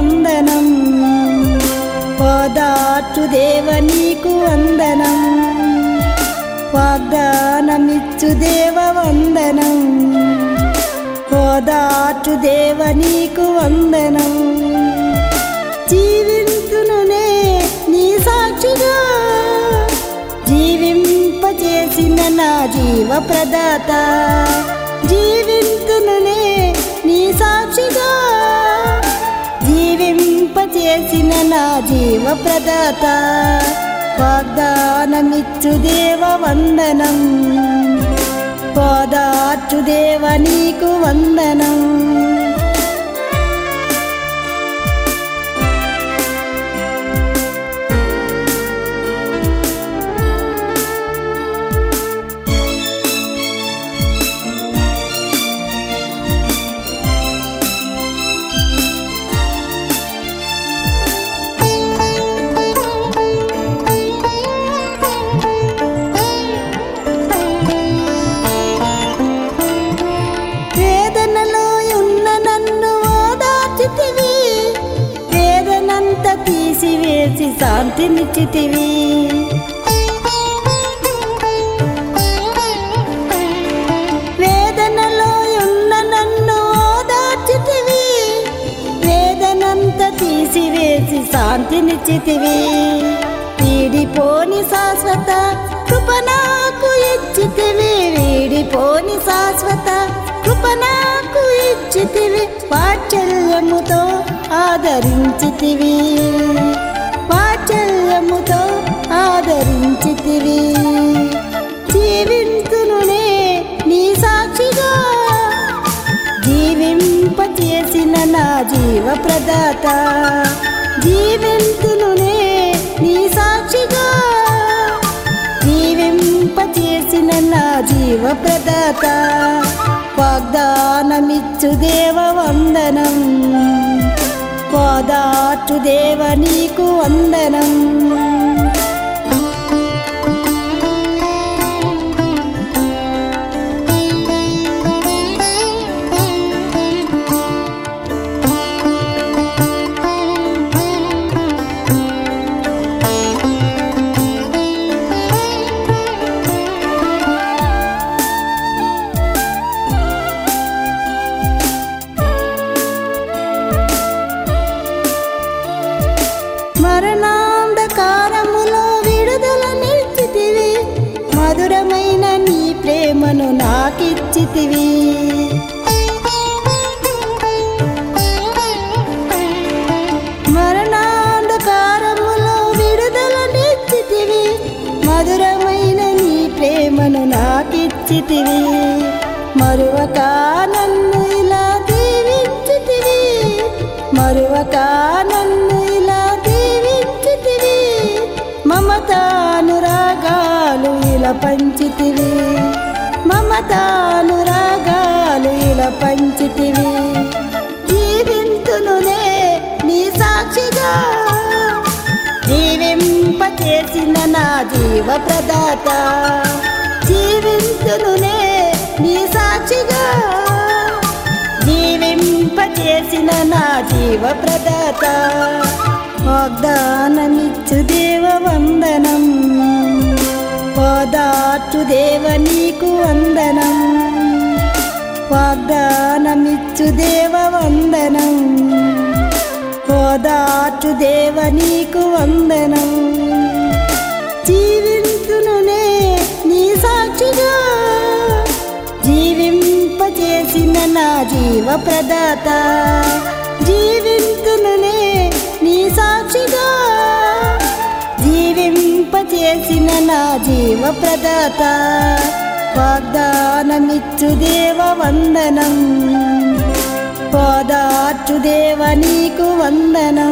వందనం పోదాటు దేవ నీకు వందనం వాగ్దానమిచ్చు దేవ వందనం పోదాటు దేవ నీకు వందనం జీవింతునునే నీ సాక్షిగా జీవింపచేసిన నా జీవ ప్రదాత జీవింతునునే నీ సాక్షిగా జీవింపచేసిన నా జీవ ప్రదాత వాగ్దానమిచ్చు దేవ వందనం పోదార్చు దేవ నీకు వందనం వేదనలో ఉన్న నన్ను ఓదార్చితివి వేదనంత తీసివేసి శాంతినిచ్చితివి వేదనలో ఉన్న నన్ను ఓదార్చితివి వేదనంత తీసివేసి శాంతినిచ్చితివి వీడిపోని శాశ్వత కృప నాకు ఇచ్చితివి వీడిపోని శాశ్వత కృప నాకు ఇచ్చితివి వాత్సల్యముతో ఆదరించితివి వాత్సల్యముతో ఆదరించితివి జీవింతునునే నీ సాక్షిగా జీవింపచేసిన నా జీవ ప్రదాత జీవింతునునే నీ సాక్షిగా జీవింపచేసిన నా జీవ ప్రదాత వాగ్దానమిచ్చు దేవ వందనం పోదాటు దేవ నీకు వందనం మరణాంధకారములో విడుదల నిలిచితివి మధురమైన నీ ప్రేమను నాకిచ్చితివి మరణాంధకారములో విడుదల నిలిచితివి మధురమైన నీ ప్రేమను నాకిచ్చితివి మరువక నన్ను ఇలా దీవించితివి మరువక నన్ను ఇలా దీవించితివి మమతానురాగాలు ఇలా పంచితివి మమతానురాగాలు ఇలా పంచితివి జీవింతునులే నీ సాక్షిగా జీవింపచేసిన నా జీవ ప్రదాత జీవింతునులే నీ సాక్షిగా జీవింపచేసిన నా జీవ ప్రదాత వాగ్దానమిచ్చు దేవ వందనం పోదాటు దేవ నీకు వందనం వాగ్దానమిచ్చు దేవ వందనం పోదాటు దేవ నీకు వందనం జీవింతునునే నీ సాక్షిగా జీవింపచేసిన నా జీవ ప్రదాత జీవింతునునే నీ సాక్షిగా జీవింపచేసిన నా జీవ ప్రదాత వాగ్దానమిచ్చు దేవ వందనం పోదార్చు దేవ నీకు వందనం